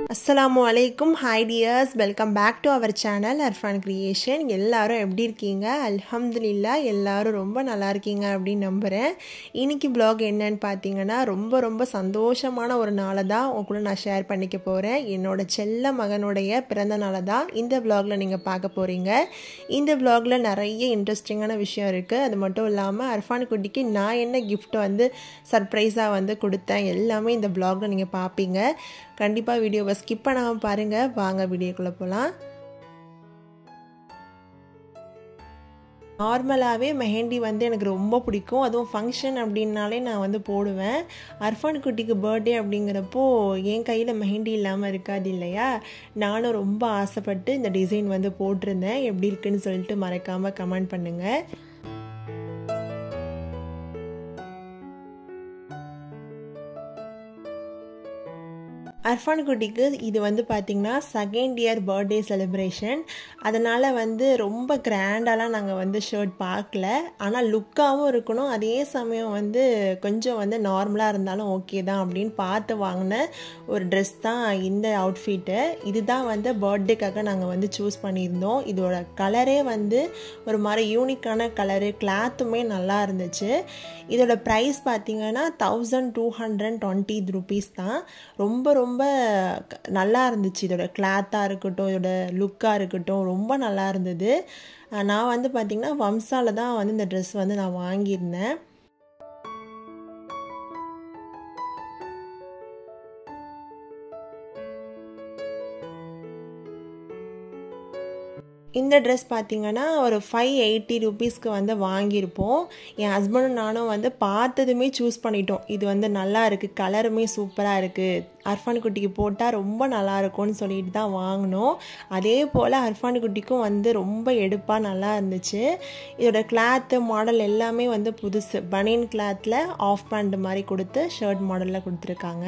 அஸ்ஸலாமு அலைக்கும் hi dears welcome back to our channel Arfan creation எல்லாரும் எப்படி இருக்கீங்க அல்ஹம்துலில்லா எல்லாரும் ரொம்ப நல்லா இருக்கீங்க அப்படின்னு நம்புகிறேன் இன்னைக்கு ப்ளாக் என்னன்னு பார்த்தீங்கன்னா ரொம்ப ரொம்ப சந்தோஷமான ஒரு நாளை தான் உங்க கூட நான் ஷேர் பண்ணிக்க போகிறேன் என்னோட செல்ல மகனுடைய பிறந்த நாளை தான் இந்த ப்ளாகில் நீங்கள் பார்க்க போகிறீங்க இந்த ப்ளாகில் நிறைய இன்ட்ரெஸ்டிங்கான விஷயம் இருக்குது அது மட்டும் இல்லாமல் அர்ஃபான் குட்டிக்கு நான் என்ன கிஃப்ட் வந்து சர்ப்ரைஸாக வந்து கொடுத்தேன் எல்லாமே இந்த ப்ளாகில் நீங்கள் பார்ப்பீங்க கண்டிப்பாக வீடியோவை ஸ்கிப் பண்ணாமல் பாருங்கள் வாங்க வீடியோக்குள்ளே போகலாம் நார்மலாகவே மெஹந்தி வந்து எனக்கு ரொம்ப பிடிக்கும் அதுவும் ஃபங்க்ஷன் அப்படின்னாலே நான் வந்து போடுவேன் அர்ஃபான் குட்டிக்கு பர்த்டே அப்படிங்கிறப்போ என் கையில் மெஹந்தி இல்லாமல் இருக்காது இல்லையா நானும் ரொம்ப ஆசைப்பட்டு இந்த டிசைன் வந்து போட்டிருந்தேன் எப்படி இருக்குன்னு சொல்லிட்டு மறக்காமல் கமெண்ட் பண்ணுங்கள் அர்ஃபான் குட்டிக்கு இது வந்து பார்த்திங்கன்னா செகண்ட் இயர் பர்த்டே செலிப்ரேஷன் அதனால் வந்து ரொம்ப கிராண்டாலாம் நாங்கள் வந்து ஷர்ட் பார்க்கல ஆனால் லுக்காகவும் இருக்கணும் அதே சமயம் வந்து கொஞ்சம் வந்து நார்மலாக இருந்தாலும் ஓகே தான் அப்படின்னு பார்த்து வாங்கின ஒரு ட்ரெஸ் தான் இந்த அவுட்ஃபிட்டு இதுதான் வந்து பர்த்டேக்காக நாங்கள் வந்து சூஸ் பண்ணியிருந்தோம் இதோட கலரே வந்து ஒரு மாதிரி யூனிக்கான கலரு கிளாத்துமே நல்லா இருந்துச்சு இதோட ப்ரைஸ் பார்த்திங்கன்னா thousand two hundred twenty rupees தான் ரொம்ப ரொம்ப நல்லா இருந்துச்சு இதோட கிளாத்தாக இருக்கட்டும் இதோட லுக்காக இருக்கட்டும் ரொம்ப நல்லா இருந்தது நான் வந்து பார்த்திங்கன்னா வம்சாவில் தான் வந்து இந்த ட்ரெஸ் வந்து நான் வாங்கியிருந்தேன் இந்த ட்ரெஸ் பார்த்திங்கன்னா ஒரு ஃபைவ் எயிட்டி ருபீஸ்க்கு வந்து வாங்கியிருப்போம் என் ஹஸ்பண்டும் நானும் வந்து பார்த்ததுமே சூஸ் பண்ணிட்டோம் இது வந்து நல்லா இருக்குது கலருமே சூப்பராக இருக்குது அர்ஃபான் குட்டிக்கு போட்டால் ரொம்ப நல்லா இருக்கும்னு சொல்லிட்டு தான் வாங்கினோம் அதே போல் அர்ஃபான் குட்டிக்கும் வந்து ரொம்ப எடுப்பாக நல்லா இருந்துச்சு இதோட கிளாத்து மாடல் எல்லாமே வந்து புதுசு பனியன் கிளாத்தில் ஆஃப் பேண்ட் மாதிரி கொடுத்து ஷர்ட் மாடலில் கொடுத்துருக்காங்க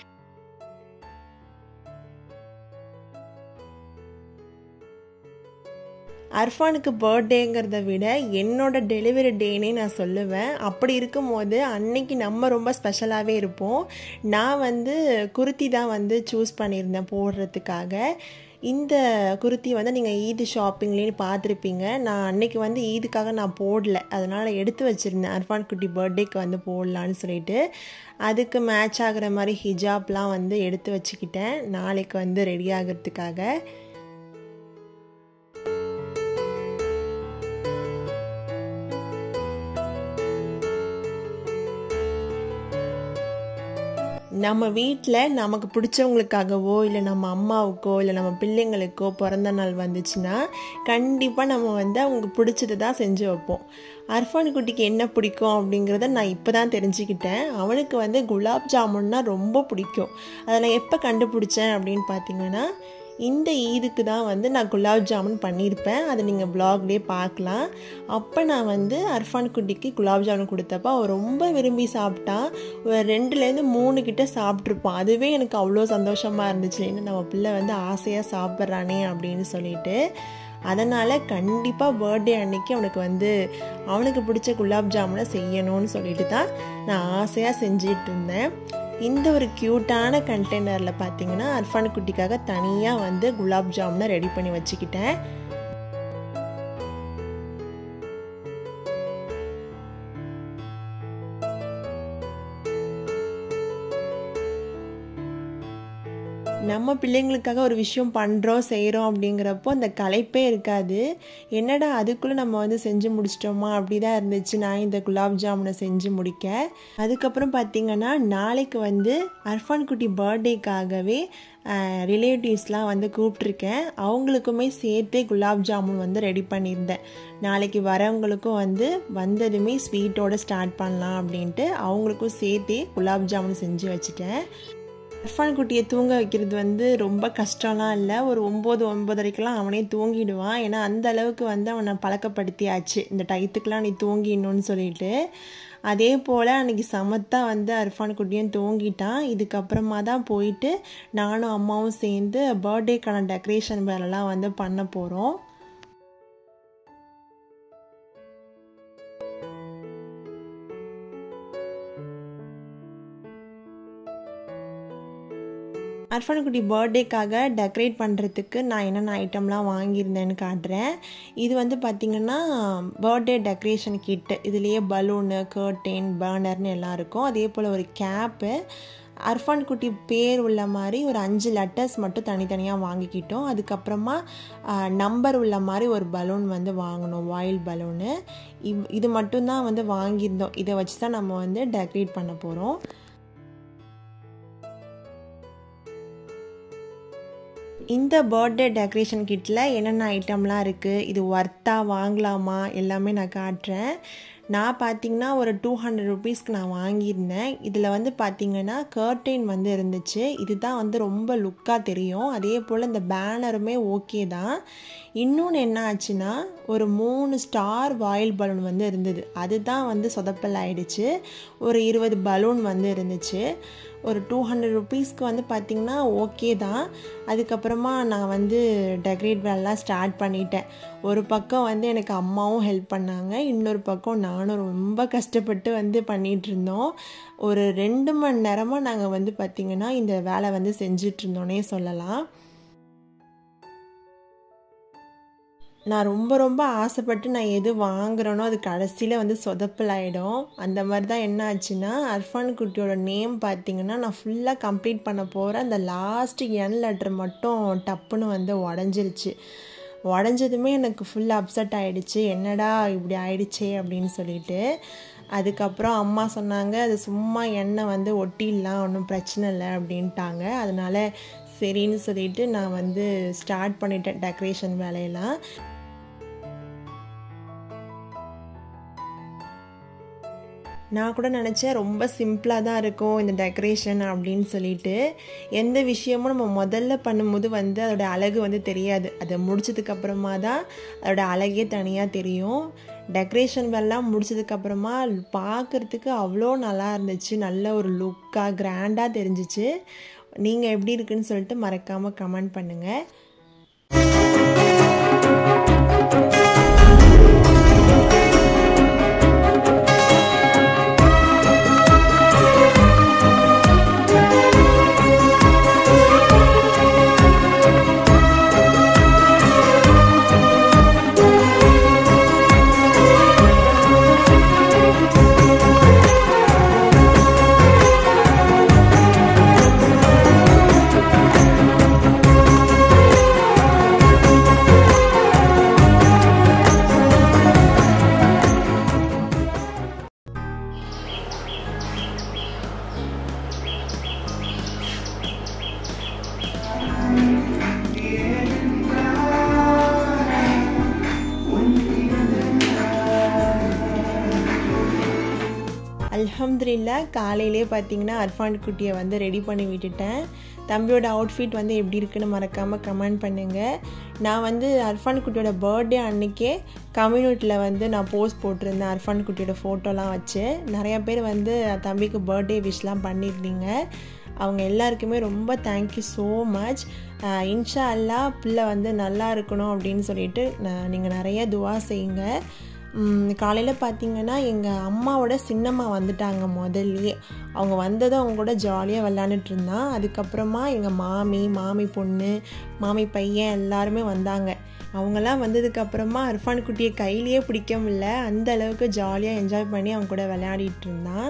அர்ஃபானுக்கு பர்த்டேங்கிறத விட என்னோட டெலிவரி டேனே நான் சொல்லுவேன் அப்படி இருக்கும்போது அன்னைக்கு நம்ம ரொம்ப ஸ்பெஷலாகவே இருப்போம் நான் வந்து குர்த்தி தான் வந்து சூஸ் பண்ணியிருந்தேன் போடுறதுக்காக இந்த குர்த்தி வந்து நீங்கள் ஈது ஷாப்பிங்லேயே பார்த்துருப்பீங்க நான் அன்னைக்கு வந்து ஈதுக்காக நான் போடல அதனால் எடுத்து வச்சுருந்தேன் அர்ஃபான் குட்டி பர்த்டேக்கு வந்து போடலான்னு சொல்லிட்டு அதுக்கு மேட்ச் ஆகிற மாதிரி ஹிஜாப்லாம் வந்து எடுத்து வச்சுக்கிட்டேன் நாளைக்கு வந்து ரெடி ஆகிறதுக்காக நம்ம வீட்டில் நமக்கு பிடிச்சவங்களுக்காகவோ இல்லை நம்ம அம்மாவுக்கோ இல்லை நம்ம பிள்ளைங்களுக்கோ பிறந்த நாள் வந்துச்சுன்னா கண்டிப்பாக நம்ம வந்து அவங்க பிடிச்சது தான் செஞ்சு வைப்போம் அர்ஃபான் குட்டிக்கு என்ன பிடிக்கும் அப்படிங்கிறத நான் இப்போ தான் தெரிஞ்சுக்கிட்டேன் அவனுக்கு வந்து குலாப் ஜாமுன்னா ரொம்ப பிடிக்கும் அதை நான் எப்போ கண்டுபிடிச்சேன் அப்படின்னு பார்த்தீங்கன்னா இந்த ஈதுக்கு தான் வந்து நான் குலாப் ஜாமுன் பண்ணியிருப்பேன் அதை நீங்கள் ப்ளாக்லேயே பார்க்கலாம் அப்போ நான் வந்து அர்ஃபான் குட்டிக்கு குலாப் ஜாமுன் கொடுத்தப்ப அவன் ரொம்ப விரும்பி சாப்பிட்டான் ஒரு ரெண்டுலேருந்து மூணு கிட்ட சாப்பிட்ருப்பான் அதுவே எனக்கு அவ்வளோ சந்தோஷமாக இருந்துச்சு ஏன்னா நம்ம பிள்ளை வந்து ஆசையாக சாப்பிட்றானே அப்படின்னு சொல்லிட்டு அதனால் கண்டிப்பாக பர்த்டே அன்னைக்கு அவனுக்கு வந்து அவனுக்கு பிடிச்ச குலாப் ஜாமுனை செய்யணும்னு சொல்லிட்டு தான் நான் ஆசையாக செஞ்சிட்டு இருந்தேன் இந்த ஒரு க்யூட்டான கண்டெய்னரில் பார்த்தீங்கன்னா அர்ஃபான் குட்டிக்காக தனியாக வந்து குலாப் ஜாமுனை ரெடி பண்ணி வச்சுக்கிட்டேன் நம்ம பிள்ளைங்களுக்காக ஒரு விஷயம் பண்ணுறோம் செய்கிறோம் அப்படிங்கிறப்போ அந்த களைப்பே இருக்காது என்னடா அதுக்குள்ளே நம்ம வந்து செஞ்சு முடிச்சிட்டோமா அப்படி தான் இருந்துச்சு நான் இந்த குலாப் ஜாமுனை செஞ்சு முடிக்க அதுக்கப்புறம் பார்த்திங்கன்னா நாளைக்கு வந்து அர்ஃபான் குட்டி பர்த்டேக்காகவே ரிலேட்டிவ்ஸ்லாம் வந்து கூப்பிட்ருக்கேன் அவங்களுக்குமே சேர்த்தே குலாப் ஜாமுன் வந்து ரெடி பண்ணியிருந்தேன் நாளைக்கு வரவங்களுக்கும் வந்து வந்ததுமே ஸ்வீட்டோடு ஸ்டார்ட் பண்ணலாம் அப்படின்ட்டு அவங்களுக்கும் சேர்த்தே குலாப் ஜாமுன் செஞ்சு வச்சுட்டேன் அர்ஃபான் குட்டியை தூங்க வைக்கிறது வந்து ரொம்ப கஷ்டம்லாம் இல்லை ஒரு ஒம்பது ஒம்பதரைக்கெல்லாம் அவனே தூங்கிடுவான் ஏன்னா அந்த அளவுக்கு வந்து அவனை பழக்கப்படுத்தியாச்சு இந்த டயத்துக்கெலாம் நீ தூங்கிடணும்னு சொல்லிட்டு அதே போல் அன்றைக்கி சமத்தாக வந்து அர்ஃபான் குட்டியும் தூங்கிட்டான் இதுக்கப்புறமா தான் போயிட்டு நானும் அம்மாவும் சேர்ந்து பர்த்டேக்கான டெக்கரேஷன் வேலைலாம் வந்து பண்ண போகிறோம் அர்ஃபனுக்குட்டி பர்த்டேக்காக டெக்கரேட் பண்ணுறதுக்கு நான் என்னென்ன ஐட்டம்லாம் வாங்கியிருந்தேன்னு காட்டுறேன் இது வந்து பார்த்திங்கன்னா பர்த்டே டெக்கரேஷன் கிட்டு இதுலேயே பலூனு கர்டெயின் பேனர்னு எல்லாம் இருக்கும் அதே போல் ஒரு கேப்பு அர்ஃபான் குட்டி பேர் உள்ள மாதிரி ஒரு அஞ்சு லெட்டர்ஸ் மட்டும் தனித்தனியாக வாங்கிக்கிட்டோம் அதுக்கப்புறமா நம்பர் உள்ள மாதிரி ஒரு பலூன் வந்து வாங்கினோம் வாயில் பலூனு இவ் இது மட்டும்தான் வந்து வாங்கியிருந்தோம் இதை வச்சு தான் நம்ம வந்து டெக்கரேட் பண்ண போகிறோம் இந்த பர்த்டே டெக்கரேஷன் கிட்டில் என்னென்ன ஐட்டம்லாம் இருக்குது இது ஒர்த்தாக வாங்கலாமா எல்லாமே நான் காட்டுறேன் நான் பார்த்தீங்கன்னா ஒரு டூ ஹண்ட்ரட் ருபீஸ்க்கு நான் வாங்கியிருந்தேன் இதில் வந்து பார்த்திங்கன்னா கர்டைன் வந்து இருந்துச்சு இதுதான் வந்து ரொம்ப லுக்காக தெரியும் அதே போல் இந்த பேனருமே ஓகே தான் இன்னொன்று என்ன ஆச்சுன்னா ஒரு மூணு ஸ்டார் வாயில் பலூன் வந்து இருந்தது அதுதான் வந்து சொதப்பல் ஆயிடுச்சு ஒரு இருபது பலூன் வந்து இருந்துச்சு ஒரு டூ ஹண்ட்ரட் ருபீஸ்க்கு வந்து பார்த்திங்கன்னா ஓகே தான் அதுக்கப்புறமா நான் வந்து டெக்கரேட் வேலைலாம் ஸ்டார்ட் பண்ணிட்டேன் ஒரு பக்கம் வந்து எனக்கு அம்மாவும் ஹெல்ப் பண்ணாங்க இன்னொரு பக்கம் நானும் ரொம்ப கஷ்டப்பட்டு வந்து பண்ணிகிட்டு இருந்தோம் ஒரு ரெண்டு மணி நேரமாக நாங்கள் வந்து பார்த்திங்கன்னா இந்த வேலை வந்து செஞ்சிட்ருந்தோன்னே சொல்லலாம் நான் ரொம்ப ரொம்ப ஆசைப்பட்டு நான் எது வாங்குறேனோ அது கடைசியில் வந்து சொதப்பல் ஆகிடும் அந்த மாதிரி தான் என்ன ஆச்சுன்னா அர்ஃபான் குட்டியோட நேம் பார்த்தீங்கன்னா நான் ஃபுல்லாக கம்ப்ளீட் பண்ண போகிறேன் அந்த லாஸ்ட்டு என் லெட்டர் மட்டும் டப்புன்னு வந்து உடஞ்சிருச்சு உடஞ்சதுமே எனக்கு ஃபுல் அப்செட் ஆகிடுச்சு என்னடா இப்படி ஆயிடுச்சே அப்படின்னு சொல்லிட்டு அதுக்கப்புறம் அம்மா சொன்னாங்க அது சும்மா எண்ணெய் வந்து ஒட்டிடலாம் ஒன்றும் பிரச்சனை இல்லை அப்படின்ட்டாங்க அதனால் சரின்னு சொல்லிட்டு நான் வந்து ஸ்டார்ட் பண்ணிட்டேன் டெக்கரேஷன் வேலையெல்லாம் நான் கூட நினச்சேன் ரொம்ப சிம்பிளாக தான் இருக்கும் இந்த டெக்கரேஷன் அப்படின்னு சொல்லிட்டு எந்த விஷயமும் நம்ம முதல்ல பண்ணும்போது வந்து அதோட அழகு வந்து தெரியாது அதை முடிச்சதுக்கப்புறமா தான் அதோட அழகே தனியாக தெரியும் டெக்கரேஷன் வேலைலாம் முடிச்சதுக்கப்புறமா பார்க்குறதுக்கு அவ்வளோ நல்லா இருந்துச்சு நல்ல ஒரு லுக்காக கிராண்டாக தெரிஞ்சிச்சு நீங்கள் எப்படி இருக்குன்னு சொல்லிட்டு மறக்காமல் கமெண்ட் பண்ணுங்கள் அல்ஹம்துலில்லா காலையிலே பார்த்தீங்கன்னா அர்ஃபான் குட்டியை வந்து ரெடி பண்ணி விட்டுட்டேன் தம்பியோட அவுட்ஃபிட் வந்து எப்படி இருக்குன்னு மறக்காமல் கமெண்ட் பண்ணுங்கள் நான் வந்து அர்ஃபான் குட்டியோட பர்த்டே அன்னைக்கே கம்யூனிட்டியில் வந்து நான் போஸ்ட் போட்டிருந்தேன் அர்ஃபான் குட்டியோட ஃபோட்டோலாம் வச்சு நிறையா பேர் வந்து தம்பிக்கு பர்த்டே விஷ்,லாம் பண்ணியிருந்தீங்க அவங்க எல்லாருக்குமே ரொம்ப தேங்க்யூ ஸோ மச் இன்ஷா அல்லா பிள்ளை வந்து நல்லா இருக்கணும் அப்படின்னு சொல்லிட்டு நீங்கள் நிறைய துவா செய்யுங்க காலையில் பார்த்தீங்கன்னா எங்கள் அம்மாவோட சின்னம்மா வந்துட்டாங்க முதல்லையே அவங்க வந்ததும் அவங்க கூட ஜாலியாக விளாண்டுட்டு இருந்தான் அதுக்கப்புறமா எங்கள் மாமி மாமி பொண்ணு மாமி பையன் எல்லாருமே வந்தாங்க அவங்கெல்லாம் வந்ததுக்கப்புறமா அர்ஃபான் குட்டியை கையிலேயே பிடிக்க முடியல அந்த அளவுக்கு ஜாலியாக என்ஜாய் பண்ணி அவங்க கூட விளையாடிட்டு இருந்தான்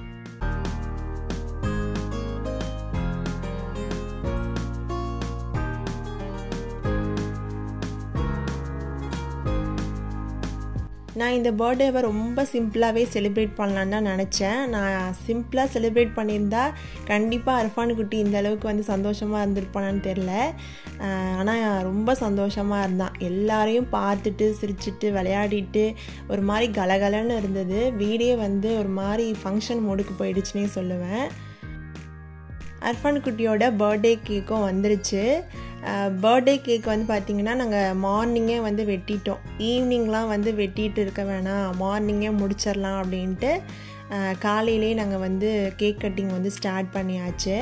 நான் இந்த பர்த்டேவை ரொம்ப சிம்பிளாகவே செலிப்ரேட் பண்ணலான்னு தான் நினச்சேன் நான் சிம்பிளாக செலிப்ரேட் பண்ணியிருந்தா கண்டிப்பாக அர்ஃபான் குட்டி இந்த அளவுக்கு வந்து சந்தோஷமாக இருந்திருப்பானான்னு தெரில ஆனால் ரொம்ப சந்தோஷமாக இருந்தான் எல்லாரையும் பார்த்துட்டு சிரிச்சிட்டு விளையாடிட்டு ஒரு மாதிரி கலகலன்னு இருந்தது வீடே வந்து ஒரு மாதிரி ஃபங்க்ஷன் மூடுக்கு போயிடுச்சுன்னே சொல்லுவேன் அர்ஃபான் குட்டியோட பர்த்டே கேக்கும் வந்துருச்சு பர்த்டே கேக் வந்து பார்த்திங்கன்னா நாங்கள் மார்னிங்கே வந்து வெட்டிட்டோம் ஈவினிங்லாம் வந்து வெட்டிட்டு இருக்க வேணாம் மார்னிங்கே முடிச்சிடலாம் அப்படின்ட்டு காலையிலே நாங்கள் வந்து கேக் கட்டிங் வந்து ஸ்டார்ட் பண்ணியாச்சு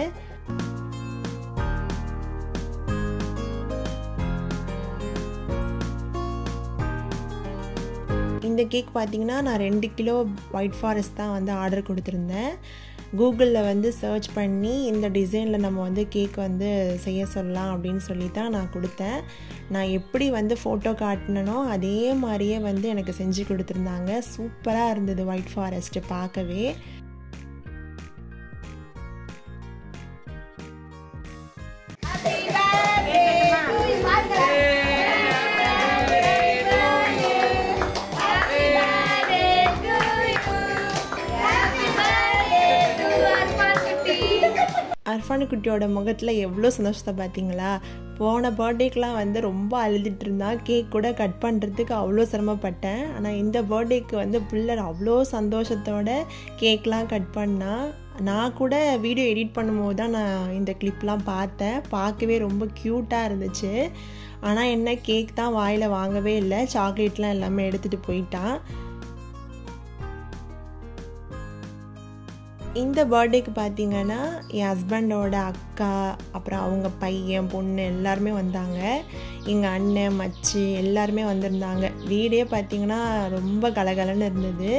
இந்த கேக் பார்த்திங்கன்னா நான் ரெண்டு கிலோ ஒயிட் ஃபாரஸ்ட் தான் வந்து ஆர்டர் கொடுத்துருந்தேன் கூகுளில் வந்து சர்ச் பண்ணி இந்த டிசைனில் நம்ம வந்து கேக் வந்து செய்ய சொல்லலாம் அப்படின்னு சொல்லி தான் நான் கொடுத்தேன் நான் எப்படி வந்து ஃபோட்டோ காட்டினனோ அதே மாதிரியே வந்து எனக்கு செஞ்சு கொடுத்துருந்தாங்க சூப்பராக இருந்தது ஒயிட் ஃபாரஸ்ட்டு பார்க்கவே அர்ஃபானு குட்டியோட முகத்தில் எவ்வளோ சந்தோஷத்தை பார்த்தீங்களா போன பர்த்டேக்கெலாம் வந்து ரொம்ப அழுதுட்டு இருந்தான் கேக் கூட கட் பண்ணுறதுக்கு அவ்வளோ சிரமப்பட்டேன் ஆனால் இந்த பர்த்டேக்கு வந்து பிள்ளை அவ்வளோ சந்தோஷத்தோட கேக்லாம் கட் பண்ணால் நான் கூட வீடியோ எடிட் பண்ணும்போது தான் நான் இந்த கிளிப்லாம் பார்த்தேன் பார்க்கவே ரொம்ப க்யூட்டாக இருந்துச்சு ஆனால் என்ன கேக் தான் வாயில் வாங்கவே இல்லை சாக்லேட்லாம் எல்லாமே எடுத்துகிட்டு போயிட்டான் இந்த பர்த்டேக்கு பார்த்தீங்கன்னா என் ஹஸ்பண்டோட அக்கா அப்புறம் அவங்க பையன் பொண்ணு எல்லாருமே வந்தாங்க எங்கள் அண்ணன் மச்சி எல்லாருமே வந்திருந்தாங்க வீடே பார்த்தீங்கன்னா ரொம்ப கலகலன்னு இருந்தது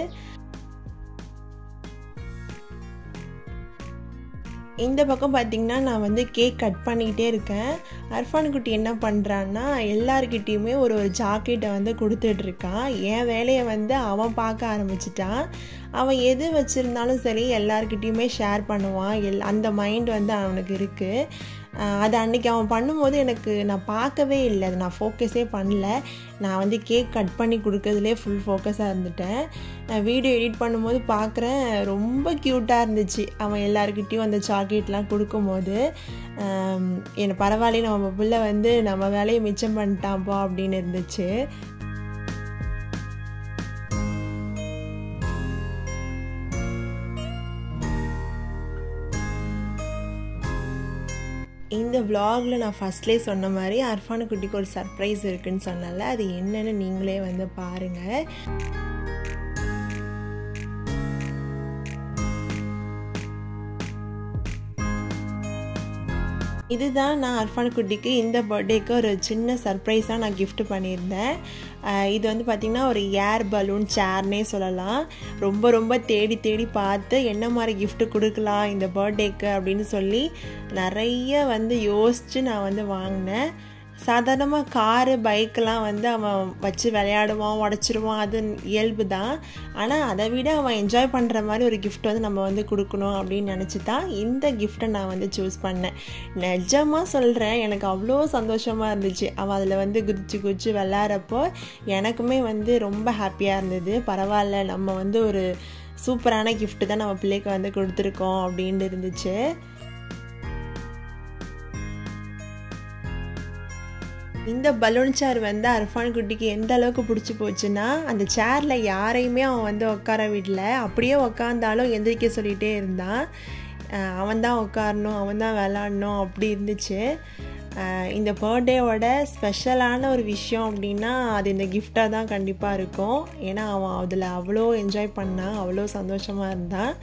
இந்த பக்கம் பார்த்திங்கன்னா நான் வந்து கேக் கட் பண்ணிக்கிட்டே இருக்கேன் அர்ஃபான் குட்டி என்ன பண்ணுறான்னா எல்லாருக்கிட்டேயுமே ஒரு ஒரு ஜாக்கெட்டை வந்து கொடுத்துட்ருக்கான் என் வேலையை வந்து அவன் பார்க்க ஆரம்பிச்சிட்டான் அவன் எது வச்சுருந்தாலும் சரி எல்லாருக்கிட்டேயுமே ஷேர் பண்ணுவான் எல் அந்த மைண்ட் வந்து அவனுக்கு இருக்குது அது அன்றைக்கி அவன் பண்ணும்போது எனக்கு நான் பார்க்கவே இல்லை அது நான் ஃபோக்கஸே பண்ணல நான் வந்து கேக் கட் பண்ணி கொடுக்கறதுலே ஃபுல் ஃபோக்கஸாக இருந்துட்டேன் நான் வீடியோ எடிட் பண்ணும்போது பார்க்குறேன் ரொம்ப க்யூட்டாக இருந்துச்சு அவன் எல்லாருக்கிட்டேயும் அந்த சாக்லேட்லாம் கொடுக்கும்போது என்னை பரவாயில்ல நம்ம பிள்ளை வந்து நம்ம வேலையை மிச்சம் பண்ணிட்டான்ப்பா அப்படின்னு இருந்துச்சு இந்த விலாகில் நான் ஃபஸ்ட்லேயே சொன்ன மாதிரி அர்ஃபானு குட்டிக்கு ஒரு சர்ப்ரைஸ் இருக்குன்னு சொன்னால அது என்னன்னு நீங்களே வந்து பாருங்கள் இதுதான் நான் அர்ஃபான் குட்டிக்கு இந்த பர்த்டேக்கு ஒரு சின்ன சர்ப்ரைஸாக நான் கிஃப்ட் பண்ணியிருந்தேன் இது வந்து பார்த்திங்கன்னா ஒரு ஏர் பலூன் சேர்னே சொல்லலாம் ரொம்ப ரொம்ப தேடி தேடி பார்த்து என்ன மாதிரி கிஃப்ட் கொடுக்கலாம் இந்த பர்த்டேக்கு அப்படின்னு சொல்லி நிறைய வந்து யோசித்து நான் வந்து வாங்கினேன் சாதாரணமாக காரு பைக்கெலாம் வந்து அவன் வச்சு விளையாடுவான் உடச்சிருவான் அது இயல்பு தான் ஆனால் அதை விட அவன் என்ஜாய் பண்ணுற மாதிரி ஒரு கிஃப்ட் வந்து நம்ம வந்து கொடுக்கணும் அப்படின்னு நினச்சி தான் இந்த கிஃப்ட்டை நான் வந்து சூஸ் பண்ணேன் நிஜமாக சொல்கிறேன் எனக்கு அவ்வளோ சந்தோஷமாக இருந்துச்சு அவன் அதில் வந்து குதிச்சு குதிச்சு விளாட்றப்போ எனக்குமே வந்து ரொம்ப ஹாப்பியாக இருந்தது பரவாயில்ல நம்ம வந்து ஒரு சூப்பரான கிஃப்ட்டு தான் நம்ம பிள்ளைக்கு வந்து கொடுத்துருக்கோம் அப்படின்னு இருந்துச்சு இந்த பலூன் சேர் வந்து அர்ஃபான் குட்டிக்கு எந்த அளவுக்கு பிடிச்சி போச்சுன்னா அந்த சேரில் யாரையுமே அவன் வந்து உட்கார விடல அப்படியே உக்காந்தாலும் எந்திரிக்க சொல்லிகிட்டே இருந்தான் அவன் தான் உட்காரணும் அவன் தான் விளாட்ணும் அப்படி இருந்துச்சு இந்த பர்த்டேவோட ஸ்பெஷலான ஒரு விஷயம் அப்படின்னா அது இந்த கிஃப்டாக தான் கண்டிப்பாக இருக்கும் ஏன்னா அவன் அதில் அவ்வளோ என்ஜாய் பண்ணான் அவ்வளோ சந்தோஷமாக இருந்தான்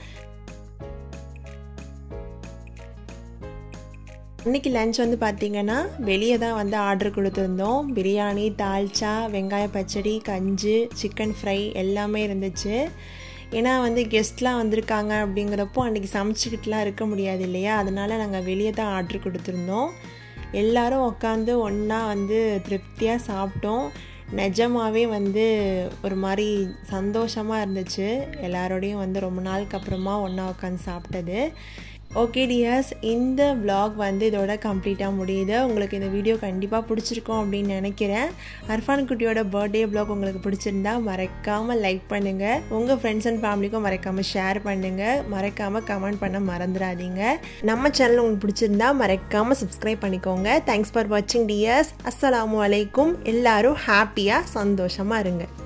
இன்றைக்கி லஞ்ச் வந்து பார்த்திங்கன்னா வெளியே தான் வந்து ஆர்டர் கொடுத்துருந்தோம் பிரியாணி தால்ச்சா வெங்காய பச்சடி கஞ்சி சிக்கன் ஃப்ரை எல்லாமே இருந்துச்சு ஏன்னா வந்து கெஸ்ட்லாம் வந்திருக்காங்க அப்படிங்கிறப்போ அன்றைக்கி சமைச்சிக்கிட்டுலாம் இருக்க முடியாது இல்லையா அதனால் நாங்கள் வெளியே தான் ஆர்டர் கொடுத்துருந்தோம் எல்லோரும் உட்காந்து ஒன்றா வந்து திருப்தியாக சாப்பிட்டோம் நிஜமாகவே வந்து ஒரு மாதிரி சந்தோஷமாக இருந்துச்சு எல்லாரோடையும் வந்து ரொம்ப நாளுக்கு அப்புறமா ஒன்றா உட்காந்து சாப்பிட்டது ஓகே டியர்ஸ் இந்த vlog வந்து இதோட கம்ப்ளீட்டாக முடியுது உங்களுக்கு இந்த வீடியோ கண்டிப்பாக பிடிச்சிருக்கும் அப்படின்னு நினைக்கிறேன் அர்ஃபான் குட்டியோட பர்த்டே vlog உங்களுக்கு பிடிச்சிருந்தா மறக்காமல் லைக் பண்ணுங்கள் உங்கள் ஃப்ரெண்ட்ஸ் அண்ட் ஃபேமிலிக்கும் மறக்காமல் ஷேர் பண்ணுங்கள் மறக்காமல் கமெண்ட் பண்ண மறந்துடாதீங்க நம்ம சேனல் உங்களுக்கு பிடிச்சிருந்தா மறக்காமல் சப்ஸ்கிரைப் பண்ணிக்கோங்க தேங்க்ஸ் ஃபார் வாட்சிங் டியர்ஸ் அஸ்ஸலாமு அலைக்கும் எல்லாரும் ஹாப்பியாக சந்தோஷமாக இருங்க